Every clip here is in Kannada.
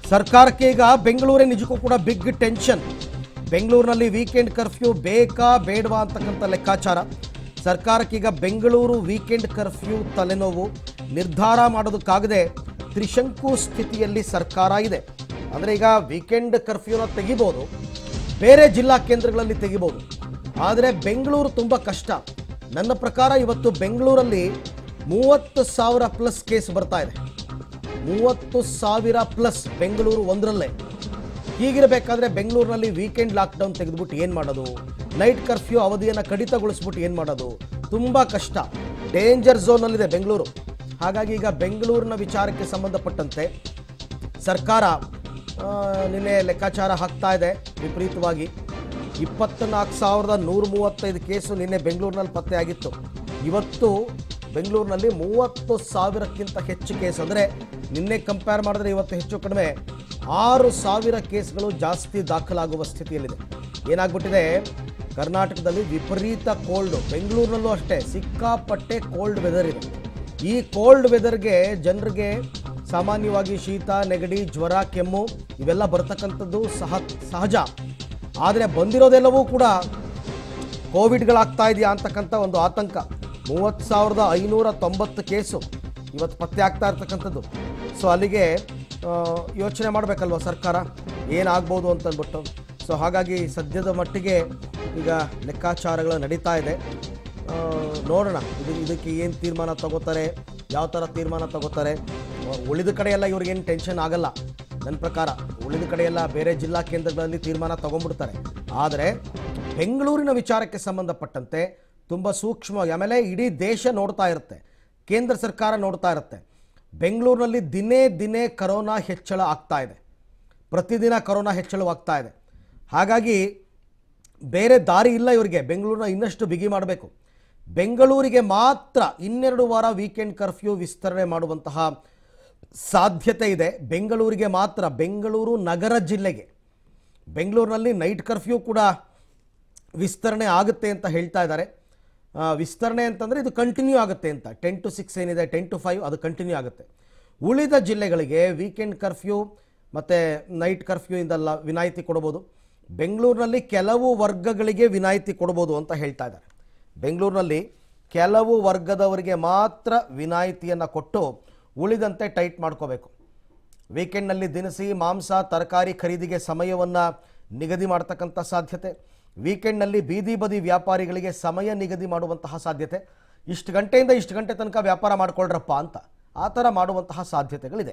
ಸರ್ಕಾರಕ್ಕೆ ಈಗ ಬೆಂಗಳೂರೇ ನಿಜಕ್ಕೂ ಕೂಡ ಬಿಗ್ ಟೆನ್ಷನ್ ಬೆಂಗಳೂರಿನಲ್ಲಿ ವೀಕೆಂಡ್ ಕರ್ಫ್ಯೂ ಬೇಕಾ ಬೇಡವಾ ಅಂತಕ್ಕಂಥ ಲೆಕ್ಕಾಚಾರ ಸರ್ಕಾರಕ್ಕೆ ಈಗ ಬೆಂಗಳೂರು ವೀಕೆಂಡ್ ಕರ್ಫ್ಯೂ ತಲೆನೋವು ನಿರ್ಧಾರ ಮಾಡೋದಕ್ಕಾಗದೆ ತ್ರಿಶಂಕು ಸ್ಥಿತಿಯಲ್ಲಿ ಸರ್ಕಾರ ಇದೆ ಅಂದರೆ ಈಗ ವೀಕೆಂಡ್ ಕರ್ಫ್ಯೂನ ತೆಗಿಬೋದು ಬೇರೆ ಜಿಲ್ಲಾ ಕೇಂದ್ರಗಳಲ್ಲಿ ತೆಗಿಬೋದು ಆದರೆ ಬೆಂಗಳೂರು ತುಂಬ ಕಷ್ಟ ನನ್ನ ಪ್ರಕಾರ ಇವತ್ತು ಬೆಂಗಳೂರಲ್ಲಿ ಮೂವತ್ತು ಸಾವಿರ ಪ್ಲಸ್ ಕೇಸ್ ಬರ್ತಾ ಇದೆ ಮೂವತ್ತು ಸಾವಿರ ಪ್ಲಸ್ ಬೆಂಗಳೂರು ಒಂದರಲ್ಲೇ ಹೀಗಿರಬೇಕಾದ್ರೆ ಬೆಂಗಳೂರಿನಲ್ಲಿ ವೀಕೆಂಡ್ ಲಾಕ್ಡೌನ್ ತೆಗೆದುಬಿಟ್ಟು ಏನು ಮಾಡೋದು ನೈಟ್ ಕರ್ಫ್ಯೂ ಅವಧಿಯನ್ನು ಕಡಿತಗೊಳಿಸ್ಬಿಟ್ಟು ಏನು ಮಾಡೋದು ತುಂಬ ಕಷ್ಟ ಡೇಂಜರ್ ಝೋನಲ್ಲಿದೆ ಬೆಂಗಳೂರು ಹಾಗಾಗಿ ಈಗ ಬೆಂಗಳೂರಿನ ವಿಚಾರಕ್ಕೆ ಸಂಬಂಧಪಟ್ಟಂತೆ ಸರ್ಕಾರ ಆ, ನಿನ್ನೆ ಲೆಕ್ಕಾಚಾರ ಹಾಕ್ತಾ ಇದೆ ವಿಪರೀತವಾಗಿ ಇಪ್ಪತ್ತ್ನಾಲ್ಕು ಸಾವಿರದ ನೂರ ಮೂವತ್ತೈದು ಕೇಸು ನಿನ್ನೆ ಬೆಂಗಳೂರಿನಲ್ಲಿ ಪತ್ತೆಯಾಗಿತ್ತು ಇವತ್ತು ಬೆಂಗಳೂರಿನಲ್ಲಿ ಮೂವತ್ತು ಸಾವಿರಕ್ಕಿಂತ ಹೆಚ್ಚು ಕೇಸ್ ಅಂದರೆ ನಿನ್ನೆ ಕಂಪೇರ್ ಮಾಡಿದ್ರೆ ಇವತ್ತು ಹೆಚ್ಚು ಕಡಿಮೆ ಆರು ಸಾವಿರ ಕೇಸ್ಗಳು ಜಾಸ್ತಿ ದಾಖಲಾಗುವ ಸ್ಥಿತಿಯಲ್ಲಿದೆ ಏನಾಗ್ಬಿಟ್ಟಿದೆ ಕರ್ನಾಟಕದಲ್ಲಿ ವಿಪರೀತ ಕೋಲ್ಡು ಬೆಂಗಳೂರಿನಲ್ಲೂ ಅಷ್ಟೇ ಸಿಕ್ಕಾಪಟ್ಟೆ ಕೋಲ್ಡ್ ವೆದರ್ ಇದೆ ಈ ಕೋಲ್ಡ್ ವೆದರ್ಗೆ ಜನರಿಗೆ ಸಾಮಾನ್ಯವಾಗಿ ಶೀತ ನೆಗಡಿ ಜ್ವರ ಕೆಮ್ಮು ಇವೆಲ್ಲ ಬರ್ತಕ್ಕಂಥದ್ದು ಸಹ ಸಹಜ ಆದರೆ ಬಂದಿರೋದೆಲ್ಲವೂ ಕೂಡ ಕೋವಿಡ್ಗಳಾಗ್ತಾ ಇದೆಯಾ ಅಂತಕ್ಕಂಥ ಒಂದು ಆತಂಕ ಮೂವತ್ತು ಸಾವಿರದ ಐನೂರ ತೊಂಬತ್ತು ಕೇಸು ಇವತ್ತು ಪತ್ತೆ ಆಗ್ತಾ ಇರ್ತಕ್ಕಂಥದ್ದು ಸೊ ಅಲ್ಲಿಗೆ ಆ, ಯೋಚನೆ ಮಾಡಬೇಕಲ್ವ ಸರ್ಕಾರ ಏನಾಗ್ಬೋದು ಅಂತಂದ್ಬಿಟ್ಟು ಸೊ ಹಾಗಾಗಿ ಸದ್ಯದ ಮಟ್ಟಿಗೆ ಈಗ ಲೆಕ್ಕಾಚಾರಗಳು ನಡೀತಾ ಇದೆ ಆ, ನೋಡೋಣ ಇದು ಇದಕ್ಕೆ ಏನು ತೀರ್ಮಾನ ತಗೋತಾರೆ ಯಾವ ಥರ ತೀರ್ಮಾನ ತಗೋತಾರೆ ಉ- ಉಳಿದ ಕಡೆ ಎಲ್ಲ ಇವ್ರಿಗೇನು ಟೆನ್ಷನ್ ಆಗಲ್ಲ ನನ್ನ ಪ್ರಕಾರ ಉಳಿದ ಕಡೆ ಎಲ್ಲ ಬೇರೆ ಜಿಲ್ಲಾ ಕೇಂದ್ರಗಳಲ್ಲಿ ತೀರ್ಮಾನ ತಗೊಂಡ್ಬಿಡ್ತಾರೆ ಆದರೆ ಬೆಂಗಳೂರಿನ ವಿಚಾರಕ್ಕೆ ಸಂಬಂಧಪಟ್ಟಂತೆ ತುಂಬ ಸೂಕ್ಷ್ಮವಾಗಿ ಆಮೇಲೆ ಇಡೀ ದೇಶ ನೋಡ್ತಾ ಇರುತ್ತೆ ಕೇಂದ್ರ ಸರ್ಕಾರ ನೋಡ್ತಾ ಇರುತ್ತೆ ಬೆಂಗಳೂರಿನಲ್ಲಿ ದಿನೇ ದಿನೇ ಕರೋನಾ ಹೆಚ್ಚಳ ಆಗ್ತಾ ಇದೆ ಪ್ರತಿದಿನ ಕರೋನಾ ಹೆಚ್ಚಳವಾಗ್ತಾ ಇದೆ ಹಾಗಾಗಿ ಬೇರೆ ದಾರಿ ಇಲ್ಲ ಇವರಿಗೆ ಬೆಂಗಳೂರನ್ನ ಇನ್ನಷ್ಟು ಬಿಗಿ ಮಾಡಬೇಕು ಬೆಂಗಳೂರಿಗೆ ಮಾತ್ರ ಇನ್ನೆರಡು ವಾರ ವೀಕೆಂಡ್ ಕರ್ಫ್ಯೂ ವಿಸ್ತರಣೆ ಮಾಡುವಂತಹ ಸಾಧ್ಯತೆ ಇದೆ ಬೆಂಗಳೂರಿಗೆ ಮಾತ್ರ ಬೆಂಗಳೂರು ನಗರ ಜಿಲ್ಲೆಗೆ ಬೆಂಗಳೂರಿನಲ್ಲಿ ನೈಟ್ ಕರ್ಫ್ಯೂ ಕೂಡ ವಿಸ್ತರಣೆ ಆಗುತ್ತೆ ಅಂತ ಹೇಳ್ತಾ ಇದ್ದಾರೆ ಆ, ವಿಸ್ತರಣೆ ಅಂತಂದರೆ ಇದು ಕಂಟಿನ್ಯೂ ಆಗುತ್ತೆ ಅಂತ ಟೆನ್ ಟು ಸಿಕ್ಸ್ ಏನಿದೆ ಟೆನ್ ಟು ಫೈವ್ ಅದು ಕಂಟಿನ್ಯೂ ಆಗುತ್ತೆ ಉಳಿದ ಜಿಲ್ಲೆಗಳಿಗೆ ವೀಕೆಂಡ್ ಕರ್ಫ್ಯೂ ಮತ್ತು ನೈಟ್ ಕರ್ಫ್ಯೂಯಿಂದೆಲ್ಲ ವಿನಾಯಿತಿ ಕೊಡ್ಬೋದು ಬೆಂಗಳೂರಿನಲ್ಲಿ ಕೆಲವು ವರ್ಗಗಳಿಗೆ ವಿನಾಯಿತಿ ಕೊಡ್ಬೋದು ಅಂತ ಹೇಳ್ತಾ ಇದ್ದಾರೆ ಬೆಂಗಳೂರಿನಲ್ಲಿ ಕೆಲವು ವರ್ಗದವರಿಗೆ ಮಾತ್ರ ವಿನಾಯಿತಿಯನ್ನು ಕೊಟ್ಟು ಉಳಿದಂತೆ ಟೈಟ್ ಮಾಡ್ಕೋಬೇಕು ವೀಕೆಂಡ್ನಲ್ಲಿ ದಿನಸಿ ಮಾಂಸ ತರಕಾರಿ ಖರೀದಿಗೆ ಸಮಯವನ್ನು ನಿಗದಿ ಮಾಡ್ತಕ್ಕಂಥ ಸಾಧ್ಯತೆ ವೀಕೆಂಡ್ನಲ್ಲಿ ಬೀದಿ ಬದಿ ವ್ಯಾಪಾರಿಗಳಿಗೆ ಸಮಯ ನಿಗದಿ ಮಾಡುವಂತಹ ಸಾಧ್ಯತೆ ಇಷ್ಟು ಗಂಟೆಯಿಂದ ಇಷ್ಟು ಗಂಟೆ ತನಕ ವ್ಯಾಪಾರ ಮಾಡ್ಕೊಳ್ರಪ್ಪ ಅಂತ ಆ ಥರ ಮಾಡುವಂತಹ ಸಾಧ್ಯತೆಗಳಿದೆ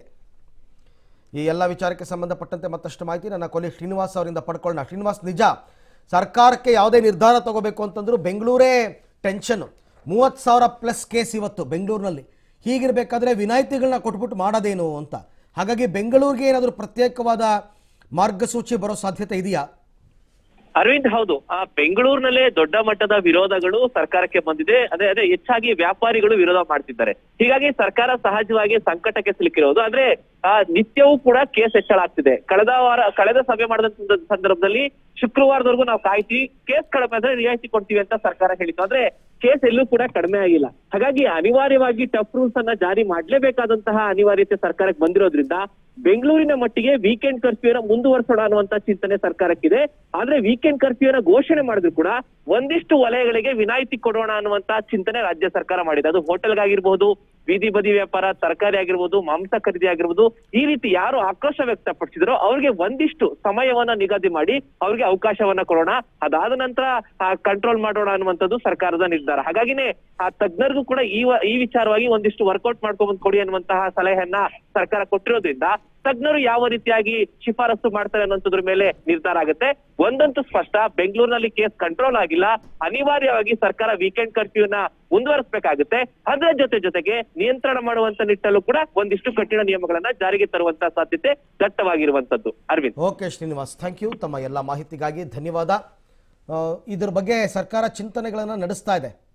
ಈ ಎಲ್ಲ ವಿಚಾರಕ್ಕೆ ಸಂಬಂಧಪಟ್ಟಂತೆ ಮತ್ತಷ್ಟು ಮಾಹಿತಿ ನನ್ನ ಕೊಲಿ ಶ್ರೀನಿವಾಸ್ ಅವರಿಂದ ಪಡ್ಕೊಳ್ಳೋಣ ಶ್ರೀನಿವಾಸ್ ನಿಜ ಸರ್ಕಾರಕ್ಕೆ ಯಾವುದೇ ನಿರ್ಧಾರ ತಗೋಬೇಕು ಅಂತಂದ್ರು ಬೆಂಗಳೂರೇ ಟೆನ್ಷನ್ ಮೂವತ್ತು ಸಾವಿರ ಪ್ಲಸ್ ಕೇಸ್ ಇವತ್ತು ಬೆಂಗಳೂರಿನಲ್ಲಿ ಹೀಗಿರಬೇಕಾದ್ರೆ ವಿನಾಯಿತಿಗಳನ್ನ ಕೊಟ್ಬಿಟ್ಟು ಮಾಡೋದೇನು ಅಂತ ಹಾಗಾಗಿ ಬೆಂಗಳೂರಿಗೆ ಏನಾದರೂ ಪ್ರತ್ಯೇಕವಾದ ಮಾರ್ಗಸೂಚಿ ಬರೋ ಸಾಧ್ಯತೆ ಇದೆಯಾ ಅರವಿಂದ್ ಹೌದು ಆ ಬೆಂಗಳೂರಿನಲ್ಲೇ ದೊಡ್ಡ ಮಟ್ಟದ ವಿರೋಧಗಳು ಸರ್ಕಾರಕ್ಕೆ ಬಂದಿದೆ ಅದೇ ಅದೇ ಹೆಚ್ಚಾಗಿ ವ್ಯಾಪಾರಿಗಳು ವಿರೋಧ ಮಾಡ್ತಿದ್ದಾರೆ ಹೀಗಾಗಿ ಸರ್ಕಾರ ಸಹಜವಾಗಿ ಸಂಕಟಕ್ಕೆ ಸಿಲುಕಿರೋದು ಅಂದ್ರೆ ಆ ನಿತ್ಯವೂ ಕೂಡ ಕೇಸ್ ಹೆಚ್ಚಳ ಆಗ್ತಿದೆ ಕಳೆದ ವಾರ ಕಳೆದ ಸಭೆ ಮಾಡಿದ ಸಂದ- ಸಂದರ್ಭದಲ್ಲಿ ಶುಕ್ರವಾರದವರೆಗೂ ನಾವು ಕಾಯ್ತೀವಿ ಕೇಸ್ ಕಡಿಮೆ ಆದ್ರೆ ರಿಯಾಯಿತಿ ಕೊಡ್ತೀವಿ ಅಂತ ಸರ್ಕಾರ ಹೇಳಿತ್ತು ಆದ್ರೆ ಕೇಸ್ ಎಲ್ಲೂ ಕೂಡ ಕಡಿಮೆ ಆಗಿಲ್ಲ ಹಾಗಾಗಿ ಅನಿವಾರ್ಯವಾಗಿ ಟಫ್ ರೂಲ್ಸ್ ಅನ್ನ ಜಾರಿ ಮಾಡ್ಲೇಬೇಕಾದಂತಹ ಅನಿವಾರ್ಯತೆ ಸರ್ಕಾರಕ್ಕೆ ಬಂದಿರೋದ್ರಿಂದ ಬೆಂಗಳೂರಿನ ಮಟ್ಟಿಗೆ ವೀಕೆಂಡ್ ಕರ್ಫ್ಯೂನ ಮುಂದುವರಿಸೋಣ ಅನ್ನುವಂತ ಚಿಂತನೆ ಸರ್ಕಾರಕ್ಕಿದೆ ಆದ್ರೆ ವೀಕೆಂಡ್ ಕರ್ಫ್ಯೂನ ಘೋಷಣೆ ಮಾಡಿದ್ರು ಕೂಡ ಒಂದಿಷ್ಟು ವಲಯಗಳಿಗೆ ವಿನಾಯಿತಿ ಕೊಡೋಣ ಅನ್ನುವಂತ ಚಿಂತನೆ ರಾಜ್ಯ ಸರ್ಕಾರ ಮಾಡಿದೆ ಅದು ಹೋಟೆಲ್ಗಾಗಿರ್ಬಹುದು ಬೀದಿ ಬದಿ ವ್ಯಾಪಾರ ತರಕಾರಿ ಆಗಿರ್ಬೋದು ಮಾಂಸ ಖರೀದಿ ಆಗಿರ್ಬೋದು ಈ ರೀತಿ ಯಾರು ಆಕ್ರೋಶ ವ್ಯಕ್ತಪಡಿಸಿದ್ರೋ ಅವ್ರಿಗೆ ಒಂದಿಷ್ಟು ಸಮಯವನ್ನ ನಿಗದಿ ಮಾಡಿ ಅವ್ರಿಗೆ ಅವಕಾಶವನ್ನ ಕೊಡೋಣ ಅದಾದ ನಂತರ ಕಂಟ್ರೋಲ್ ಮಾಡೋಣ ಅನ್ನುವಂಥದ್ದು ಸರ್ಕಾರದ ನಿರ್ಧಾರ ಹಾಗಾಗಿನೇ ಆ ತಜ್ಞರಿಗೂ ಕೂಡ ಈ ವ- ಈ ವಿಚಾರವಾಗಿ ಒಂದಿಷ್ಟು ವರ್ಕೌಟ್ ಮಾಡ್ಕೊಂಡ್ ಕೊಡಿ ಅನ್ನುವಂತಹ ಸಲಹೆಯನ್ನ ಸರ್ಕಾರ ಕೊಟ್ಟಿರೋದ್ರಿಂದ ತಜ್ಞರು ಯಾವ ರೀತಿಯಾಗಿ ಶಿಫಾರಸು ಮಾಡ್ತಾರೆ ಅನ್ನೋದ್ರ ಮೇಲೆ ನಿರ್ಧಾರ ಆಗುತ್ತೆ ಒಂದಂತೂ ಸ್ಪಷ್ಟ ಬೆಂಗಳೂರಿನಲ್ಲಿ ಕೇಸ್ ಕಂಟ್ರೋಲ್ ಆಗಿಲ್ಲ ಅನಿವಾರ್ಯವಾಗಿ ಸರ್ಕಾರ ವೀಕೆಂಡ್ ಕರ್ಫ್ಯೂನ ಮುಂದುವರಿಸಬೇಕಾಗುತ್ತೆ ಅದರ ಜೊತೆ ಜೊತೆಗೆ ನಿಯಂತ್ರಣ ಮಾಡುವಂತ ನಿಟ್ಟಲ್ಲೂ ಕೂಡ ಒಂದಿಷ್ಟು ಕಠಿಣ ನಿಯಮಗಳನ್ನ ಜಾರಿಗೆ ತರುವಂತ ಸಾಧ್ಯತೆ ದಟ್ಟವಾಗಿರುವಂತದ್ದು Arvind okay Srinivas thank you ತಮ್ಮ ಎಲ್ಲ ಮಾಹಿತಿಗಾಗಿ ಧನ್ಯವಾದ ಆ, ಇದ್ರ ಬಗ್ಗೆ ಸರ್ಕಾರ ಚಿಂತನೆಗಳನ್ನು ನಡೆಸ್ತಾ ಇದೆ